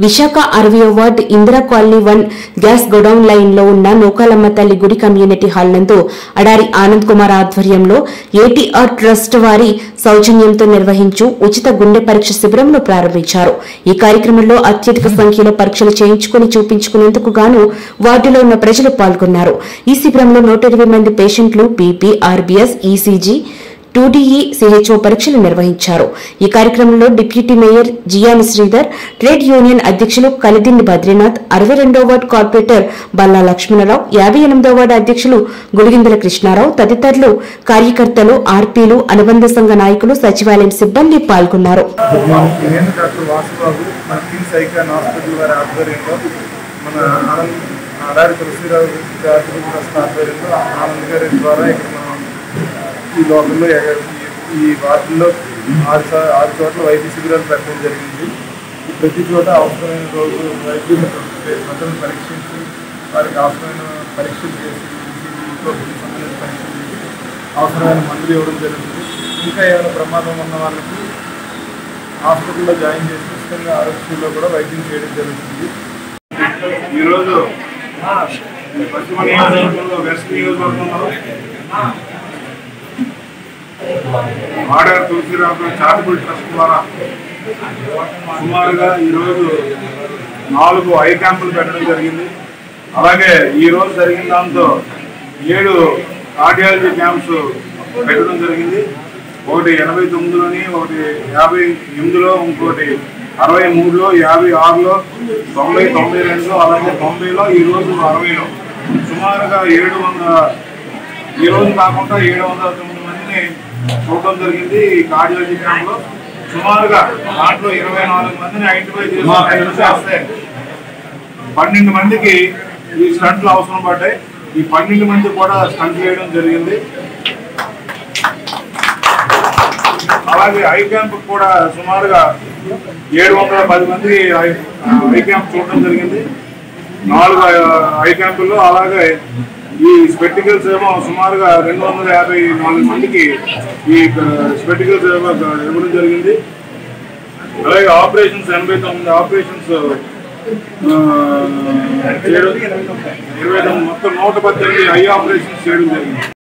విశాఖ అరవయో ward Indira colony one gas godown line లో ఉన్న నూకాలమ్మ తల్లి గుడి కమ్యూనిటీ హాల్ నందు అడారి ఆనంద్ కుమార్ ఆధ్వర్యంలో ఏటీఆర్ ట్రస్ట్ వారి సౌజన్యంతో నిర్వహించు ఉచిత గుండె పరీక్ష శిబిరంను ప్రారంభించారు ఈ కార్యక్రమంలో అత్యధిక సంఖ్యలో పరీక్షలు చేయించుకుని చూపించుకునేందుకు గాను వార్డులో ఉన్న ప్రజలు పాల్గొన్నారు ఈ శిబిరంలో నూట ఇరవై మంది పేషెంట్లు BP RBS ECG two D E CHO పరీక్షలు నిర్వహించారు ఈ కార్యక్రమంలో deputy mayor Jiyani Sridhar trade union అధ్యక్షులు కలిదిండి బద్రీనాథ్ అరవై రెండో వార్డు కార్పొరేటర్ బల్లా లక్ష్మణరావు యాభై ఎనిమిదో వార్డు అధ్యక్షులు గుడిగిందల కృష్ణారావు తదితరులు కార్యకర్తలు ఆర్పీలు అనుబంధ సంఘ నాయకులు సచివాలయం సిబ్బంది పాల్గొన్నారు నేను డాక్టర్ వాసుబాబు మన కిమ్స్ ఐకాన్ హాస్పిటల్ వారి ఆధ్వర్యంలో మన ఆనంద్ ఆడారి తులసిరావు గారి ట్రస్ట్ ఆధ్వర్యంలో ఆనంద్ గారి ద్వారా ఇక్కడ మనం ఈ లోకల్లో ఎగ- ఈ- ఈ వార్డుల్లో ఆరు చో- ఆరు చోట్ల వైద్య శిబిరాలు పెట్టడం జరిగింది ఈ ప్రతి చోట అవసరమైన రోజు వైద్యులు ప్రజలను పరీక్షించి వారికి అవసరమైన పరీక్షలు చేసి ఈసీజీతో సంబంధించిన పరీక్షలు చేసి అవసరమైన మందులు ఇవ్వడం జరుగుతుంది ఇంకా ఏమైనా ప్రమాదం ఉన్న వాళ్ళకి హాస్పిటల్లో జాయిన్ చేసి ఉచితంగా ఆరోగ్యంలో కూడా వైద్యం చేయడం జరుగుతుంది ఈరోజు పశ్చిమ నియోజకవర్గంలో వెస్ట్ నియోజకవర్గంలో ఆడారు తులసిరావు చారిటబుల్ ట్రస్ట్ ద్వారా సుమారుగా ఈరోజు నాలుగు ఐ క్యాంపులు పెట్టడం జరిగింది అలాగే ఈ రోజు జరిగిన దాంతో ఏడు కార్డియాలజీ క్యాంప్స్ పెట్టడం జరిగింది ఒకటి ఎనభై తొమ్మిదిలోని ఒకటి యాభై ఎనిమిదిలో ఇంకోటి అరవై మూడులో యాభై ఆరులో తొంభై తొంభై రెండులో అలాగే తొంభైలో ఈ రోజు అరవైలో సుమారుగా ఏడు వందల ఈ రోజు కాకుండా ఏడు వందల తొమ్మిది మందిని చూడడం జరిగింది ఈ కార్డియాలజీ క్యాంప్ లో సుమారుగా దాంట్లో ఇరవై నాలుగు మందిని ఐడెంటిఫై చేసి చేస్తే పన్నెండు మందికి ఈ స్టంట్లు అవసరం పడ్డాయి ఈ పన్నెండు మంది కూడా స్టంట్ వేయడం జరిగింది అలాగే ఐ క్యాంప్ కూడా సుమారుగా ఏడు వందల పది మంది ఐ- ఐ క్యాంప్ చూడడం జరిగింది నాలుగు ఐ క్యాంపుల్లో అలాగే ఈ స్పెటికల్స్ ఏమో సుమారుగా రెండు వందల యాభై నాలుగు మందికి ఈ స్పెటికల్స్ ఏమో ఇవ్వడం జరిగింది అలాగే ఆపరేషన్స్ ఎనభై తొమ్మిది ఆపరేషన్స్ ఆ, చేయడం ఇరవై తొమ్మిది మొత్తం నూట పద్దెనిమిది ఐ ఆపరేషన్స్ చేయడం జరిగింది